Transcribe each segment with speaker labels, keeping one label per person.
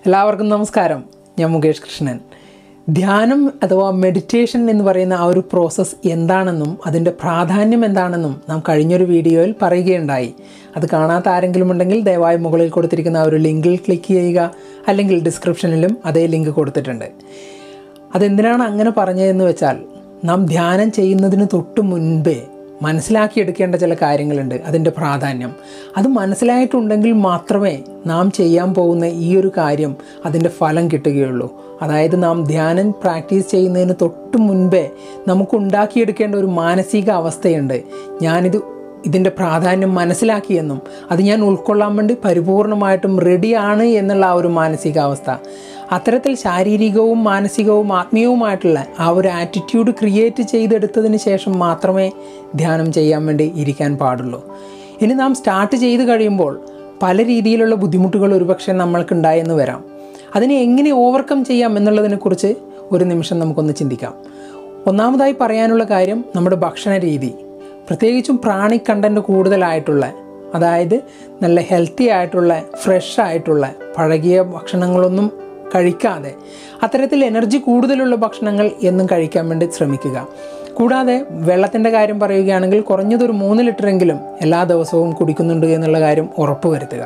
Speaker 1: എല്ലാവർക്കും നമസ്കാരം ഞാൻ മുകേഷ് കൃഷ്ണൻ ധ്യാനം അഥവാ മെഡിറ്റേഷൻ എന്ന് പറയുന്ന ആ ഒരു പ്രോസസ്സ് എന്താണെന്നും അതിൻ്റെ പ്രാധാന്യം എന്താണെന്നും നാം കഴിഞ്ഞൊരു വീഡിയോയിൽ പറയുകയുണ്ടായി അത് കാണാത്ത ആരെങ്കിലും ഉണ്ടെങ്കിൽ ദയവായി മുകളിൽ കൊടുത്തിരിക്കുന്ന ആ ഒരു ലിങ്കിൽ ക്ലിക്ക് ചെയ്യുക അല്ലെങ്കിൽ ഡിസ്ക്രിപ്ഷനിലും അതേ ലിങ്ക് കൊടുത്തിട്ടുണ്ട് അതെന്തിനാണ് അങ്ങനെ പറഞ്ഞതെന്ന് വെച്ചാൽ നാം ധ്യാനം ചെയ്യുന്നതിന് തൊട്ട് മുൻപേ മനസ്സിലാക്കിയെടുക്കേണ്ട ചില കാര്യങ്ങളുണ്ട് അതിൻ്റെ പ്രാധാന്യം അത് മനസ്സിലായിട്ടുണ്ടെങ്കിൽ മാത്രമേ നാം ചെയ്യാൻ പോകുന്ന ഈ ഒരു കാര്യം അതിൻ്റെ ഫലം കിട്ടുകയുള്ളൂ അതായത് നാം ധ്യാനം പ്രാക്ടീസ് ചെയ്യുന്നതിന് തൊട്ട് മുൻപേ നമുക്കുണ്ടാക്കിയെടുക്കേണ്ട ഒരു മാനസിക അവസ്ഥയുണ്ട് ഞാനിത് ഇതിൻ്റെ പ്രാധാന്യം മനസ്സിലാക്കിയെന്നും അത് ഞാൻ ഉൾക്കൊള്ളാൻ വേണ്ടി പരിപൂർണമായിട്ടും റെഡിയാണ് എന്നുള്ള ആ ഒരു മാനസികാവസ്ഥ അത്തരത്തിൽ ശാരീരികവും മാനസികവും ആത്മീയവുമായിട്ടുള്ള ആ ഒരു ആറ്റിറ്റ്യൂഡ് ക്രിയേറ്റ് ചെയ്തെടുത്തതിന് ശേഷം മാത്രമേ ധ്യാനം ചെയ്യാൻ വേണ്ടി ഇരിക്കാൻ പാടുള്ളൂ ഇനി നാം സ്റ്റാർട്ട് ചെയ്ത് കഴിയുമ്പോൾ പല രീതിയിലുള്ള ബുദ്ധിമുട്ടുകൾ ഒരുപക്ഷെ നമ്മൾക്കുണ്ടായെന്ന് വരാം അതിനെ എങ്ങനെ ഓവർകം ചെയ്യാം എന്നുള്ളതിനെക്കുറിച്ച് ഒരു നിമിഷം നമുക്കൊന്ന് ചിന്തിക്കാം ഒന്നാമതായി പറയാനുള്ള കാര്യം നമ്മുടെ ഭക്ഷണ രീതി പ്രത്യേകിച്ചും പ്രാണി കണ്ടൻറ്റ് കൂടുതലായിട്ടുള്ള അതായത് നല്ല ഹെൽത്തി ആയിട്ടുള്ള ഫ്രഷ് ആയിട്ടുള്ള പഴകിയ ഭക്ഷണങ്ങളൊന്നും കഴിക്കാതെ അത്തരത്തിൽ എനർജി കൂടുതലുള്ള ഭക്ഷണങ്ങൾ എന്നും കഴിക്കാൻ വേണ്ടി ശ്രമിക്കുക കൂടാതെ വെള്ളത്തിൻ്റെ കാര്യം പറയുകയാണെങ്കിൽ കുറഞ്ഞതൊരു മൂന്ന് ലിറ്ററെങ്കിലും എല്ലാ ദിവസവും കുടിക്കുന്നുണ്ട് എന്നുള്ള കാര്യം ഉറപ്പുവരുത്തുക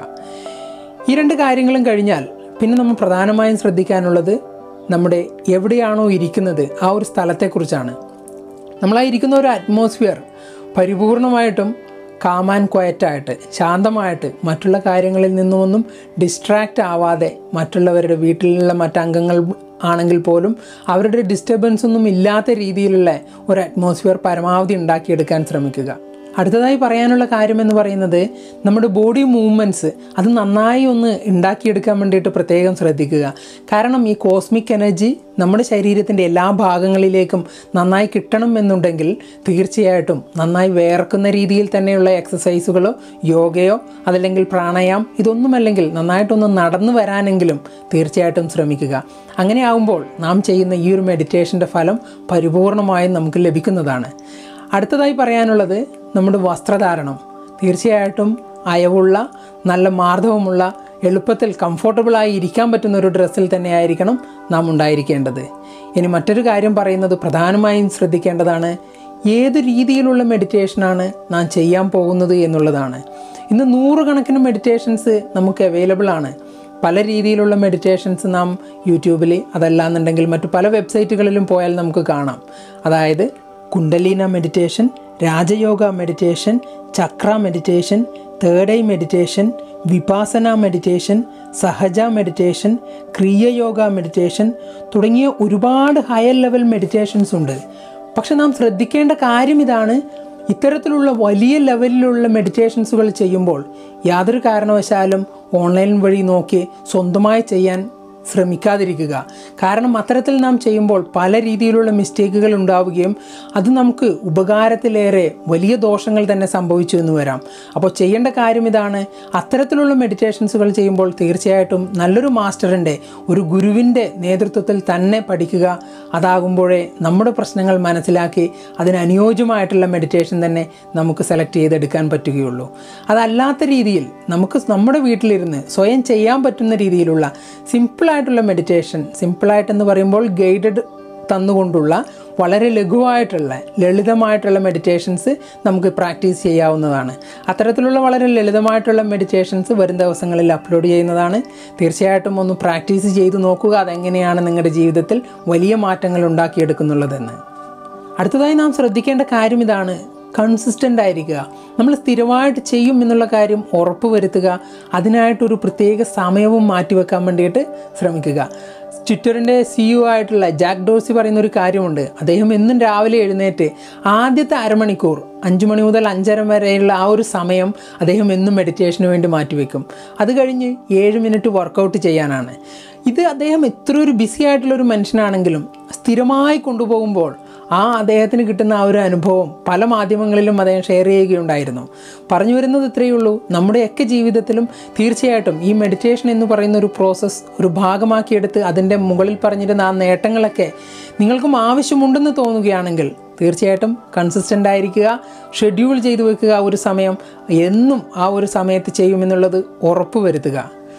Speaker 1: ഈ രണ്ട് കാര്യങ്ങളും കഴിഞ്ഞാൽ പിന്നെ നമ്മൾ പ്രധാനമായും ശ്രദ്ധിക്കാനുള്ളത് നമ്മുടെ എവിടെയാണോ ഇരിക്കുന്നത് ആ ഒരു സ്ഥലത്തെക്കുറിച്ചാണ് നമ്മളാ ഇരിക്കുന്ന ഒരു അറ്റ്മോസ്ഫിയർ പരിപൂർണമായിട്ടും കാം ആൻഡ് ക്വയറ്റായിട്ട് ശാന്തമായിട്ട് മറ്റുള്ള കാര്യങ്ങളിൽ നിന്നുമൊന്നും ഡിസ്ട്രാക്റ്റ് ആവാതെ മറ്റുള്ളവരുടെ വീട്ടിലുള്ള മറ്റംഗങ്ങൾ ആണെങ്കിൽ പോലും അവരുടെ ഡിസ്റ്റർബൻസ് ഒന്നും ഇല്ലാത്ത രീതിയിലുള്ള ഒരു അറ്റ്മോസ്ഫിയർ പരമാവധി ഉണ്ടാക്കിയെടുക്കാൻ ശ്രമിക്കുക അടുത്തതായി പറയാനുള്ള കാര്യം എന്ന് പറയുന്നത് നമ്മുടെ ബോഡി മൂവ്മെൻറ്റ്സ് അത് നന്നായി ഒന്ന് ഉണ്ടാക്കിയെടുക്കാൻ വേണ്ടിയിട്ട് പ്രത്യേകം ശ്രദ്ധിക്കുക കാരണം ഈ കോസ്മിക് എനർജി നമ്മുടെ ശരീരത്തിൻ്റെ എല്ലാ ഭാഗങ്ങളിലേക്കും നന്നായി കിട്ടണം എന്നുണ്ടെങ്കിൽ തീർച്ചയായിട്ടും നന്നായി വേർക്കുന്ന രീതിയിൽ തന്നെയുള്ള എക്സസൈസുകളോ യോഗയോ അതല്ലെങ്കിൽ പ്രാണായാം ഇതൊന്നുമല്ലെങ്കിൽ നന്നായിട്ടൊന്ന് നടന്നു വരാനെങ്കിലും തീർച്ചയായിട്ടും ശ്രമിക്കുക അങ്ങനെ ആകുമ്പോൾ നാം ചെയ്യുന്ന ഈ ഒരു മെഡിറ്റേഷൻ്റെ ഫലം പരിപൂർണമായും നമുക്ക് ലഭിക്കുന്നതാണ് അടുത്തതായി പറയാനുള്ളത് നമ്മുടെ വസ്ത്രധാരണം തീർച്ചയായിട്ടും അയവുള്ള നല്ല മാർദ്ദവമുള്ള എളുപ്പത്തിൽ കംഫർട്ടബിളായി ഇരിക്കാൻ പറ്റുന്ന ഒരു ഡ്രസ്സിൽ തന്നെ ആയിരിക്കണം നാം ഉണ്ടായിരിക്കേണ്ടത് ഇനി മറ്റൊരു കാര്യം പറയുന്നത് പ്രധാനമായും ശ്രദ്ധിക്കേണ്ടതാണ് ഏത് രീതിയിലുള്ള മെഡിറ്റേഷനാണ് നാം ചെയ്യാൻ പോകുന്നത് എന്നുള്ളതാണ് ഇന്ന് നൂറുകണക്കിന് മെഡിറ്റേഷൻസ് നമുക്ക് അവൈലബിൾ ആണ് പല രീതിയിലുള്ള മെഡിറ്റേഷൻസ് നാം യൂട്യൂബിൽ അതല്ലാന്നുണ്ടെങ്കിൽ മറ്റു പല വെബ്സൈറ്റുകളിലും പോയാൽ നമുക്ക് കാണാം അതായത് kundalini meditation raja yoga meditation chakra meditation third eye meditation vipassana meditation sahaja meditation kriya yoga meditation തുടങ്ങിയ ഒരുപാട് ഹയർ ലെവൽ മെഡിറ്റേഷൻസ് ഉണ്ട് പക്ഷെ നാം ശ്രദ്ധിക്കേണ്ട കാര്യം ഇതാണ് ഇത്തരത്തിലുള്ള വലിയ ലെവലിലുള്ള മെഡിറ്റേഷൻസുകൾ ചെയ്യുമ്പോൾ യാതൊരു കാരണവശാലും ഓൺലൈൻ വഴി നോക്കി സ്വന്തമായി ചെയ്യാൻ ശ്രമിക്കാതിരിക്കുക കാരണം അത്തരത്തിൽ നാം ചെയ്യുമ്പോൾ പല രീതിയിലുള്ള മിസ്റ്റേക്കുകൾ ഉണ്ടാവുകയും അത് നമുക്ക് ഉപകാരത്തിലേറെ വലിയ ദോഷങ്ങൾ തന്നെ സംഭവിച്ചു എന്ന് വരാം അപ്പോൾ ചെയ്യേണ്ട കാര്യം ഇതാണ് അത്തരത്തിലുള്ള മെഡിറ്റേഷൻസുകൾ ചെയ്യുമ്പോൾ തീർച്ചയായിട്ടും നല്ലൊരു മാസ്റ്ററിൻ്റെ ഒരു ഗുരുവിൻ്റെ നേതൃത്വത്തിൽ തന്നെ പഠിക്കുക അതാകുമ്പോഴേ നമ്മുടെ പ്രശ്നങ്ങൾ മനസ്സിലാക്കി അതിന് അനുയോജ്യമായിട്ടുള്ള മെഡിറ്റേഷൻ തന്നെ നമുക്ക് സെലക്ട് ചെയ്തെടുക്കാൻ പറ്റുകയുള്ളൂ അതല്ലാത്ത രീതിയിൽ നമുക്ക് നമ്മുടെ വീട്ടിലിരുന്ന് സ്വയം ചെയ്യാൻ പറ്റുന്ന രീതിയിലുള്ള സിമ്പിളായിട്ടുള്ള മെഡിറ്റേഷൻ സിമ്പിളായിട്ടെന്ന് പറയുമ്പോൾ ഗൈഡഡ് തന്നുകൊണ്ടുള്ള വളരെ ലഘുവായിട്ടുള്ള ലളിതമായിട്ടുള്ള മെഡിറ്റേഷൻസ് നമുക്ക് പ്രാക്ടീസ് ചെയ്യാവുന്നതാണ് അത്തരത്തിലുള്ള വളരെ ലളിതമായിട്ടുള്ള മെഡിറ്റേഷൻസ് വരും ദിവസങ്ങളിൽ അപ്ലോഡ് ചെയ്യുന്നതാണ് തീർച്ചയായിട്ടും ഒന്ന് പ്രാക്ടീസ് ചെയ്ത് നോക്കുക അതെങ്ങനെയാണ് നിങ്ങളുടെ ജീവിതത്തിൽ വലിയ മാറ്റങ്ങൾ ഉണ്ടാക്കിയെടുക്കുന്നുള്ളതെന്ന് അടുത്തതായി നാം ശ്രദ്ധിക്കേണ്ട കാര്യം ഇതാണ് കൺസിസ്റ്റൻ്റ് ആയിരിക്കുക നമ്മൾ സ്ഥിരമായിട്ട് ചെയ്യും എന്നുള്ള കാര്യം ഉറപ്പ് വരുത്തുക അതിനായിട്ടൊരു പ്രത്യേക സമയവും മാറ്റിവെക്കാൻ വേണ്ടിയിട്ട് ശ്രമിക്കുക ട്വിറ്ററിൻ്റെ സിഇഒ ആയിട്ടുള്ള ജാക്ക് ഡോർസി പറയുന്ന ഒരു കാര്യമുണ്ട് അദ്ദേഹം എന്നും രാവിലെ എഴുന്നേറ്റ് ആദ്യത്തെ അരമണിക്കൂർ അഞ്ച് മണി മുതൽ അഞ്ചര വരെയുള്ള ആ ഒരു സമയം അദ്ദേഹം എന്നും മെഡിറ്റേഷന് വേണ്ടി മാറ്റിവെക്കും അത് കഴിഞ്ഞ് ഏഴ് മിനിറ്റ് വർക്കൗട്ട് ചെയ്യാനാണ് ഇത് അദ്ദേഹം എത്ര ഒരു ബിസി ആയിട്ടുള്ള ഒരു മനുഷ്യനാണെങ്കിലും സ്ഥിരമായി കൊണ്ടുപോകുമ്പോൾ ആ അദ്ദേഹത്തിന് കിട്ടുന്ന ആ ഒരു അനുഭവം പല മാധ്യമങ്ങളിലും അദ്ദേഹം ഷെയർ ചെയ്യുകയുണ്ടായിരുന്നു പറഞ്ഞു വരുന്നത് ഇത്രയേ ഉള്ളൂ നമ്മുടെയൊക്കെ ജീവിതത്തിലും തീർച്ചയായിട്ടും ഈ മെഡിറ്റേഷൻ എന്ന് പറയുന്ന ഒരു പ്രോസസ്സ് ഒരു ഭാഗമാക്കിയെടുത്ത് അതിൻ്റെ മുകളിൽ പറഞ്ഞിരുന്ന ആ നേട്ടങ്ങളൊക്കെ നിങ്ങൾക്കും ആവശ്യമുണ്ടെന്ന് തോന്നുകയാണെങ്കിൽ തീർച്ചയായിട്ടും കൺസിസ്റ്റൻ്റ് ആയിരിക്കുക ഷെഡ്യൂൾ ചെയ്തു വെക്കുക ഒരു സമയം എന്നും ആ ഒരു സമയത്ത് ചെയ്യുമെന്നുള്ളത് ഉറപ്പ് വരുത്തുക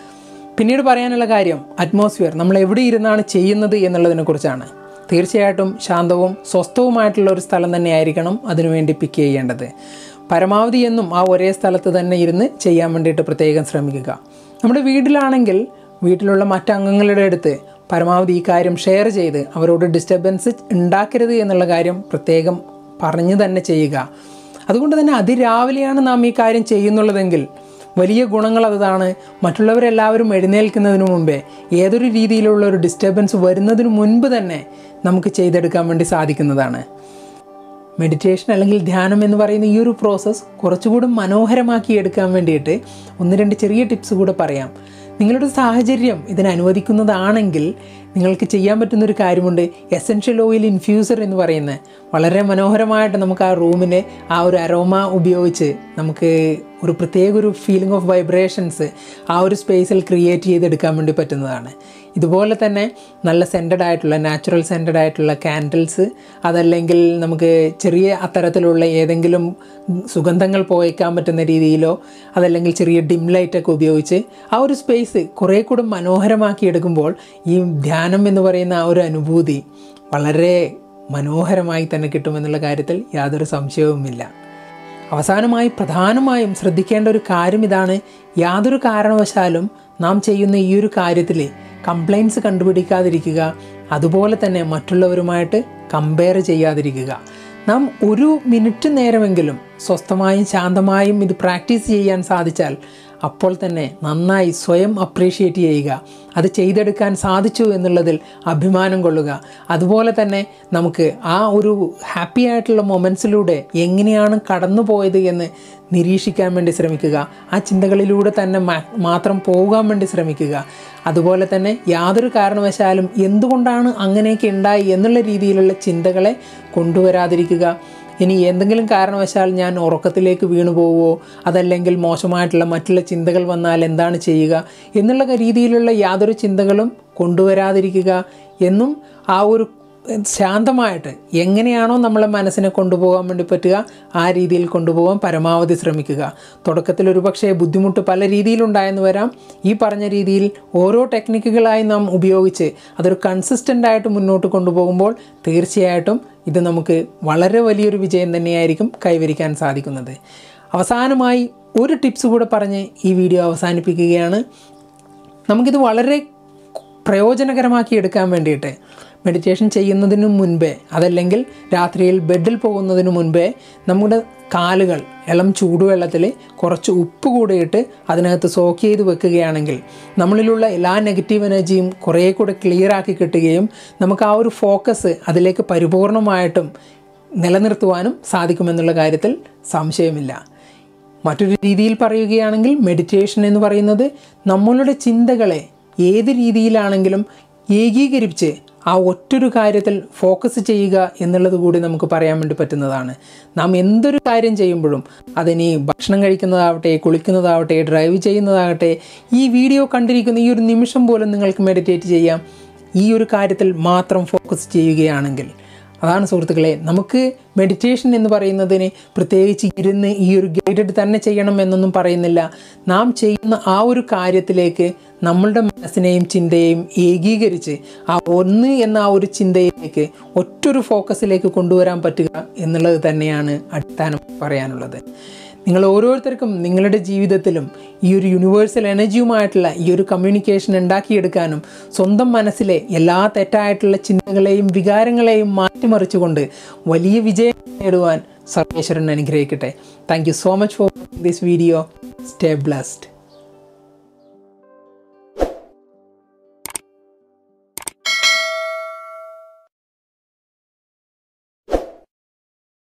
Speaker 1: പിന്നീട് പറയാനുള്ള കാര്യം അറ്റ്മോസ്ഫിയർ നമ്മൾ എവിടെ ഇരുന്നാണ് ചെയ്യുന്നത് എന്നുള്ളതിനെ കുറിച്ചാണ് തീർച്ചയായിട്ടും ശാന്തവും സ്വസ്ഥവുമായിട്ടുള്ള ഒരു സ്ഥലം തന്നെയായിരിക്കണം അതിനുവേണ്ടി പിക്ക് ചെയ്യേണ്ടത് പരമാവധി എന്നും ആ ഒരേ സ്ഥലത്ത് തന്നെ ഇരുന്ന് ചെയ്യാൻ വേണ്ടിയിട്ട് പ്രത്യേകം ശ്രമിക്കുക നമ്മുടെ വീട്ടിലാണെങ്കിൽ വീട്ടിലുള്ള മറ്റംഗങ്ങളുടെ അടുത്ത് പരമാവധി ഈ കാര്യം ഷെയർ ചെയ്ത് അവരോട് ഡിസ്റ്റർബൻസ് ഉണ്ടാക്കരുത് എന്നുള്ള കാര്യം പ്രത്യേകം പറഞ്ഞു തന്നെ ചെയ്യുക അതുകൊണ്ട് തന്നെ അതിരാവിലെയാണ് നാം ഈ കാര്യം ചെയ്യുന്നുള്ളതെങ്കിൽ വലിയ ഗുണങ്ങൾ അതാണ് മറ്റുള്ളവരെല്ലാവരും എഴുന്നേൽക്കുന്നതിന് മുമ്പേ ഏതൊരു രീതിയിലുള്ള ഒരു ഡിസ്റ്റർബൻസ് വരുന്നതിന് മുൻപ് തന്നെ നമുക്ക് ചെയ്തെടുക്കാൻ വേണ്ടി സാധിക്കുന്നതാണ് മെഡിറ്റേഷൻ അല്ലെങ്കിൽ ധ്യാനം എന്ന് പറയുന്ന ഈ ഒരു പ്രോസസ്സ് കുറച്ചുകൂടി മനോഹരമാക്കി എടുക്കാൻ വേണ്ടിയിട്ട് ഒന്ന് രണ്ട് ചെറിയ ടിപ്സ് കൂടെ പറയാം നിങ്ങളുടെ സാഹചര്യം ഇതിന് അനുവദിക്കുന്നതാണെങ്കിൽ നിങ്ങൾക്ക് ചെയ്യാൻ പറ്റുന്ന ഒരു കാര്യമുണ്ട് എസെൻഷ്യൽ ഓയിൽ ഇൻഫ്യൂസർ എന്ന് പറയുന്ന വളരെ മനോഹരമായിട്ട് നമുക്ക് ആ റൂമിനെ ആ ഒരു അരോമ ഉപയോഗിച്ച് നമുക്ക് ഒരു പ്രത്യേക ഒരു ഫീലിംഗ് ഓഫ് വൈബ്രേഷൻസ് ആ ഒരു സ്പേസിൽ ക്രിയേറ്റ് ചെയ്തെടുക്കാൻ വേണ്ടി പറ്റുന്നതാണ് ഇതുപോലെ തന്നെ നല്ല സെൻറ്റഡ് ആയിട്ടുള്ള നാച്ചുറൽ സെൻറ്റഡ് ആയിട്ടുള്ള കാൻഡിൽസ് അതല്ലെങ്കിൽ നമുക്ക് ചെറിയ അത്തരത്തിലുള്ള ഏതെങ്കിലും സുഗന്ധങ്ങൾ പോയേക്കാൻ പറ്റുന്ന രീതിയിലോ അതല്ലെങ്കിൽ ചെറിയ ഡിം ലൈറ്റൊക്കെ ഉപയോഗിച്ച് ആ ഒരു സ്പേസ് കുറേ കൂടെ മനോഹരമാക്കി എടുക്കുമ്പോൾ ഈ ധ്യാനം എന്ന് പറയുന്ന ആ ഒരു അനുഭൂതി വളരെ മനോഹരമായി തന്നെ കിട്ടുമെന്നുള്ള കാര്യത്തിൽ യാതൊരു സംശയവുമില്ല അവസാനമായി പ്രധാനമായും ശ്രദ്ധിക്കേണ്ട ഒരു കാര്യം ഇതാണ് യാതൊരു കാരണവശാലും നാം ചെയ്യുന്ന ഈ ഒരു കാര്യത്തിൽ കംപ്ലൈൻറ്റ്സ് കണ്ടുപിടിക്കാതിരിക്കുക അതുപോലെ തന്നെ മറ്റുള്ളവരുമായിട്ട് കമ്പയർ ചെയ്യാതിരിക്കുക നാം ഒരു മിനിറ്റ് നേരമെങ്കിലും സ്വസ്ഥമായും ശാന്തമായും ഇത് പ്രാക്ടീസ് ചെയ്യാൻ സാധിച്ചാൽ അപ്പോൾ തന്നെ നന്നായി സ്വയം അപ്രീഷിയേറ്റ് ചെയ്യുക അത് ചെയ്തെടുക്കാൻ സാധിച്ചു എന്നുള്ളതിൽ അഭിമാനം കൊള്ളുക അതുപോലെ തന്നെ നമുക്ക് ആ ഒരു ഹാപ്പി ആയിട്ടുള്ള മൊമെൻറ്റ്സിലൂടെ എങ്ങനെയാണ് കടന്നു പോയത് എന്ന് നിരീക്ഷിക്കാൻ വേണ്ടി ശ്രമിക്കുക ആ ചിന്തകളിലൂടെ തന്നെ മാത്രം പോകാൻ വേണ്ടി ശ്രമിക്കുക അതുപോലെ തന്നെ യാതൊരു കാരണവശാലും എന്തുകൊണ്ടാണ് അങ്ങനെയൊക്കെ ഉണ്ടായി എന്നുള്ള രീതിയിലുള്ള ചിന്തകളെ കൊണ്ടുവരാതിരിക്കുക ഇനി എന്തെങ്കിലും കാരണവശാൽ ഞാൻ ഉറക്കത്തിലേക്ക് വീണു പോവുമോ അതല്ലെങ്കിൽ മോശമായിട്ടുള്ള മറ്റുള്ള ചിന്തകൾ വന്നാൽ എന്താണ് ചെയ്യുക എന്നുള്ള രീതിയിലുള്ള യാതൊരു ചിന്തകളും കൊണ്ടുവരാതിരിക്കുക എന്നും ആ ഒരു ശാന്തമായിട്ട് എങ്ങനെയാണോ നമ്മളെ മനസ്സിനെ കൊണ്ടുപോകാൻ വേണ്ടി പറ്റുക ആ രീതിയിൽ കൊണ്ടുപോകാൻ പരമാവധി ശ്രമിക്കുക തുടക്കത്തിൽ ഒരുപക്ഷെ ബുദ്ധിമുട്ട് പല രീതിയിലുണ്ടായെന്ന് വരാം ഈ പറഞ്ഞ രീതിയിൽ ഓരോ ടെക്നിക്കുകളായി നാം ഉപയോഗിച്ച് അതൊരു കൺസിസ്റ്റൻ്റ് ആയിട്ട് മുന്നോട്ട് കൊണ്ടുപോകുമ്പോൾ തീർച്ചയായിട്ടും ഇത് നമുക്ക് വളരെ വലിയൊരു വിജയം തന്നെയായിരിക്കും കൈവരിക്കാൻ സാധിക്കുന്നത് അവസാനമായി ഒരു ടിപ്സ് കൂടെ പറഞ്ഞ് ഈ വീഡിയോ അവസാനിപ്പിക്കുകയാണ് നമുക്കിത് വളരെ പ്രയോജനകരമാക്കി എടുക്കാൻ വേണ്ടിയിട്ട് മെഡിറ്റേഷൻ ചെയ്യുന്നതിന് മുൻപേ അതല്ലെങ്കിൽ രാത്രിയിൽ ബെഡിൽ പോകുന്നതിന് മുൻപേ നമ്മുടെ കാലുകൾ ഇളം ചൂടുവെള്ളത്തിൽ കുറച്ച് ഉപ്പ് കൂടിയിട്ട് അതിനകത്ത് സോക്ക് ചെയ്ത് വെക്കുകയാണെങ്കിൽ നമ്മളിലുള്ള എല്ലാ നെഗറ്റീവ് എനർജിയും കുറേ കൂടെ ക്ലിയർ ആക്കി കിട്ടുകയും നമുക്ക് ആ ഒരു ഫോക്കസ് അതിലേക്ക് പരിപൂർണമായിട്ടും നിലനിർത്തുവാനും സാധിക്കുമെന്നുള്ള കാര്യത്തിൽ സംശയമില്ല മറ്റൊരു രീതിയിൽ പറയുകയാണെങ്കിൽ മെഡിറ്റേഷൻ എന്ന് പറയുന്നത് നമ്മളുടെ ചിന്തകളെ ഏത് രീതിയിലാണെങ്കിലും ഏകീകരിച്ച് ആ ഒറ്റൊരു കാര്യത്തിൽ ഫോക്കസ് ചെയ്യുക എന്നുള്ളത് കൂടി നമുക്ക് പറയാൻ വേണ്ടി പറ്റുന്നതാണ് നാം എന്തൊരു കാര്യം ചെയ്യുമ്പോഴും അതിനി ഭക്ഷണം കഴിക്കുന്നതാവട്ടെ കുളിക്കുന്നതാവട്ടെ ഡ്രൈവ് ചെയ്യുന്നതാകട്ടെ ഈ വീഡിയോ കണ്ടിരിക്കുന്ന ഈ ഒരു നിമിഷം പോലും നിങ്ങൾക്ക് മെഡിറ്റേറ്റ് ചെയ്യാം ഈ ഒരു കാര്യത്തിൽ മാത്രം ഫോക്കസ് ചെയ്യുകയാണെങ്കിൽ അതാണ് സുഹൃത്തുക്കളെ നമുക്ക് മെഡിറ്റേഷൻ എന്ന് പറയുന്നതിന് പ്രത്യേകിച്ച് ഇരുന്ന് ഈ ഒരു ഗൈഡഡ് തന്നെ ചെയ്യണം എന്നൊന്നും പറയുന്നില്ല നാം ചെയ്യുന്ന ആ ഒരു കാര്യത്തിലേക്ക് നമ്മളുടെ മനസ്സിനെയും ചിന്തയെയും ഏകീകരിച്ച് ആ ഒന്ന് എന്ന ആ ഒരു ചിന്തയിലേക്ക് ഒറ്റൊരു ഫോക്കസിലേക്ക് കൊണ്ടുവരാൻ പറ്റുക എന്നുള്ളത് തന്നെയാണ് അടിസ്ഥാനം പറയാനുള്ളത് നിങ്ങൾ ഓരോരുത്തർക്കും നിങ്ങളുടെ ജീവിതത്തിലും ഈ ഒരു യൂണിവേഴ്സൽ എനർജിയുമായിട്ടുള്ള ഈ ഒരു കമ്മ്യൂണിക്കേഷൻ ഉണ്ടാക്കിയെടുക്കാനും സ്വന്തം മനസ്സിലെ എല്ലാ തെറ്റായിട്ടുള്ള ചിന്തകളെയും വികാരങ്ങളെയും മാറ്റിമറിച്ചുകൊണ്ട് വലിയ വിജയം നേടുവാൻ സർവേശ്വരൻ അനുഗ്രഹിക്കട്ടെ thank you so much for this video stay blessed